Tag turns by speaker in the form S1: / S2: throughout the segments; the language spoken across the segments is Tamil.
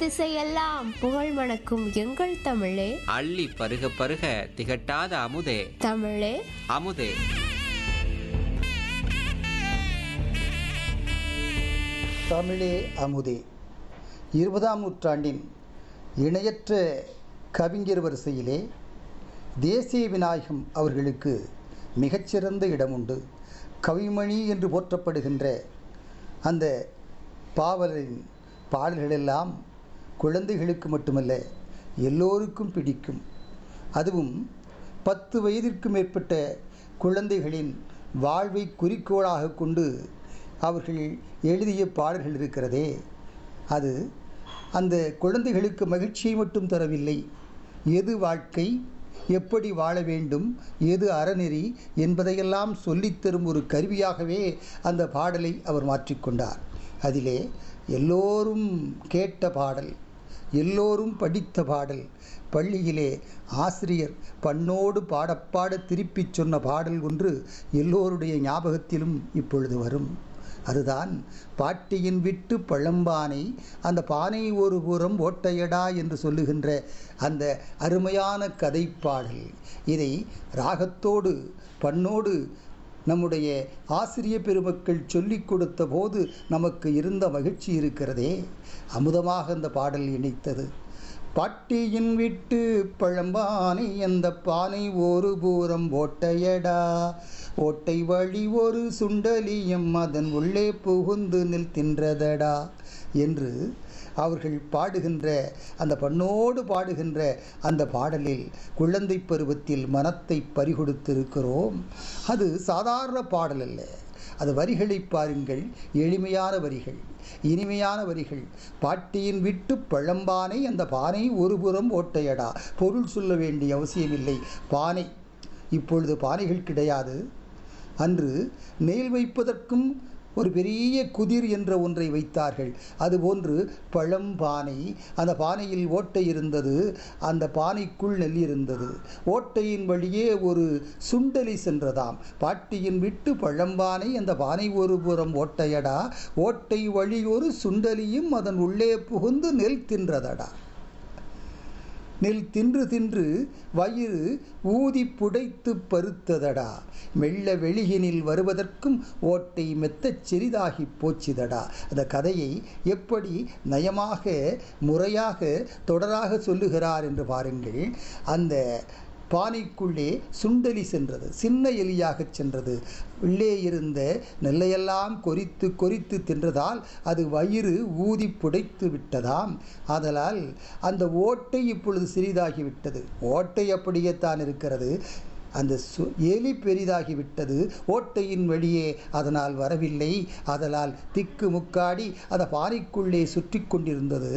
S1: திசையெல்லாம் புகழ் மணக்கும் எங்கள் தமிழே
S2: அள்ளி பருக பருக திகட்டாத அமுதே
S1: தமிழே
S2: அமுதே
S3: தமிழே அமுதே இருபதாம் நூற்றாண்டின் இணையற்ற கவிஞர் வரிசையிலே தேசிய விநாயகம் அவர்களுக்கு மிகச்சிறந்த இடம் உண்டு கவிமணி என்று போற்றப்படுகின்ற அந்த பாவலரின் பாடல்களெல்லாம் குழந்தைகளுக்கு மட்டுமல்ல எல்லோருக்கும் பிடிக்கும் அதுவும் பத்து வயதிற்கு மேற்பட்ட குழந்தைகளின் வாழ்வை குறிக்கோளாக கொண்டு அவர்கள் எழுதிய பாடல்கள் இருக்கிறதே அது அந்த குழந்தைகளுக்கு மகிழ்ச்சியை மட்டும் தரவில்லை எது வாழ்க்கை எப்படி வாழ வேண்டும் எது அறநெறி என்பதையெல்லாம் சொல்லித்தரும் ஒரு கருவியாகவே அந்த பாடலை அவர் மாற்றிக்கொண்டார் அதிலே எல்லோரும் கேட்ட பாடல் எல்லோரும் படித்த பாடல் பள்ளியிலே ஆசிரியர் பண்ணோடு பாடப்பாட திருப்பிச் சொன்ன பாடல் ஒன்று எல்லோருடைய ஞாபகத்திலும் இப்பொழுது வரும் அதுதான் பாட்டியின் விட்டு பழம்பானை அந்த பானை ஒரு புறம் ஓட்டையடா என்று சொல்லுகின்ற அந்த அருமையான கதைப்பாடல் இதை ராகத்தோடு பண்ணோடு நம்முடைய ஆசிரிய பெருமக்கள் சொல்லிக் கொடுத்த போது நமக்கு இருந்த மகிழ்ச்சி இருக்கிறதே அமுதமாக அந்த பாடல் இணைத்தது பாட்டியின் விட்டு பழம்பானை அந்த பானை ஒரு பூரம் ஓட்டையடா ஓட்டை வழி ஒரு சுண்டலியம் அதன் உள்ளே புகுந்து நில் தின்றதடா என்று அவர்கள் பாடுகின்ற அந்த பண்ணோடு பாடுகின்ற அந்த பாடலில் குழந்தை பருவத்தில் மனத்தை பறிகொடுத்திருக்கிறோம் அது சாதாரண பாடல் அல்ல அது வரிகளை பாருங்கள் எளிமையான வரிகள் இனிமையான வரிகள் பாட்டியின் விட்டு பழம்பானை அந்த பானை ஒருபுறம் ஓட்டையடா பொருள் சொல்ல வேண்டிய அவசியமில்லை பானை இப்பொழுது பானைகள் கிடையாது அன்று நெல் வைப்பதற்கும் ஒரு பெரிய குதிர் என்ற ஒன்றை வைத்தார்கள் அதுபோன்று பழம்பானை அந்த பானையில் ஓட்டை இருந்தது அந்த பானைக்குள் நெல் இருந்தது ஓட்டையின் வழியே ஒரு சுண்டலி சென்றதாம் பாட்டியின் விட்டு பழம்பானை அந்த பானை ஒரு புறம் ஓட்டையடா ஓட்டை வழி ஒரு சுண்டலியும் அதன் உள்ளே புகுந்து நெல் தின்றதடா நெல் தின்று தின்று வயிறு ஊதி புடைத்து பருத்ததடா மெல்ல வெளியினில் வருவதற்கும் ஓட்டை மெத்தச் சிறிதாகி போச்சுதடா அந்த கதையை எப்படி நயமாக முறையாக தொடராக சொல்லுகிறார் என்று பாருங்கள் அந்த பானைக்குள்ளே சுண்டலி சென்றது சின்ன எலியாகச் சென்றது உள்ளே இருந்த நெல்லையெல்லாம் கொறித்து கொறித்து தின்றதால் அது வயிறு ஊதி புடைத்து விட்டதாம் ஆதலால் அந்த ஓட்டை இப்பொழுது சிறிதாகிவிட்டது ஓட்டை அப்படியே தான் இருக்கிறது அந்த சு எலி பெரிதாகிவிட்டது ஓட்டையின் வழியே அதனால் வரவில்லை அதனால் திக்கு முக்காடி அந்த பானைக்குள்ளே சுற்றி கொண்டிருந்தது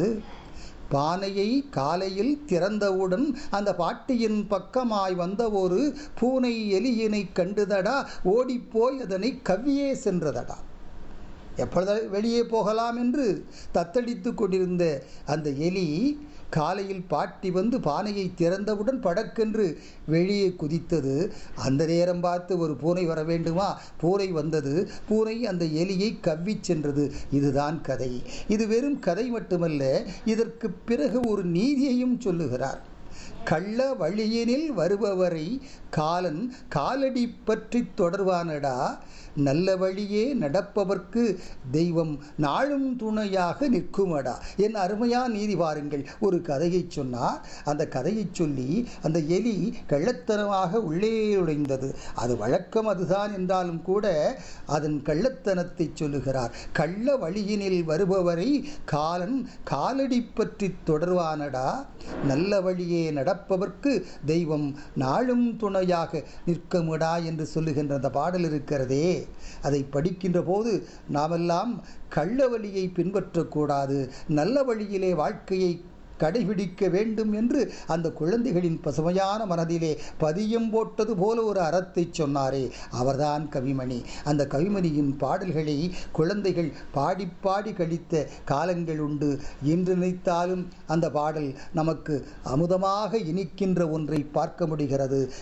S3: பானையை காலையில் திறந்தவுடன் அந்த பாட்டியின் பக்கமாய் வந்த ஒரு பூனை எலியினை கண்டுதடா ஓடிப்போய் அதனை கவ்வியே சென்றதடா எப்பொழுது வெளியே போகலாம் என்று தத்தளித்து கொண்டிருந்த அந்த எலி காலையில் பாட்டி வந்து பானையை திறந்தவுடன் படக்கென்று வெளியே குதித்தது அந்த நேரம் பார்த்து ஒரு பூனை வர வேண்டுமா பூனை வந்தது பூனை அந்த எலியை கவ்விச் சென்றது இதுதான் கதை இது வெறும் கதை மட்டுமல்ல இதற்கு பிறகு ஒரு நீதியையும் சொல்லுகிறார் கள்ள வழியினில் வருபவரை காலன் காலடி பற்றி தொடர்வானடா நல்ல வழியே நடப்பவர்க்கு தெய்வம் நாளும் துணையாக நிற்குமடா என் அருமையான நீதி பாருங்கள் ஒரு கதையை சொன்னார் அந்த கதையை சொல்லி அந்த எலி கள்ளத்தனமாக உள்ளே நுழைந்தது அது வழக்கம் அதுதான் என்றாலும் கூட அதன் கள்ளத்தனத்தை சொல்லுகிறார் கள்ள வழியினில் வருபவரை காலன் காலடி பற்றி தொடர்வானடா நல்ல வழியே நடப்பவர்க்கு தெய்வம் நாளும் துணையாக நிற்குமடா என்று சொல்லுகின்ற அந்த பாடல் இருக்கிறதே அதை படிக்கின்ற போது நாமெல்லாம் கள்ள வழியை பின்பற்றக்கூடாது நல்ல வழியிலே வாழ்க்கையை கடைபிடிக்க வேண்டும் என்று அந்த குழந்தைகளின் பசுமையான மனதிலே பதியம் போட்டது போல ஒரு அறத்தை சொன்னாரே அவர்தான் கவிமணி அந்த கவிமணியின் பாடல்களை குழந்தைகள் பாடி பாடி கழித்த காலங்கள் உண்டு என்று நினைத்தாலும் அந்த பாடல் நமக்கு அமுதமாக இனிக்கின்ற ஒன்றை பார்க்க முடிகிறது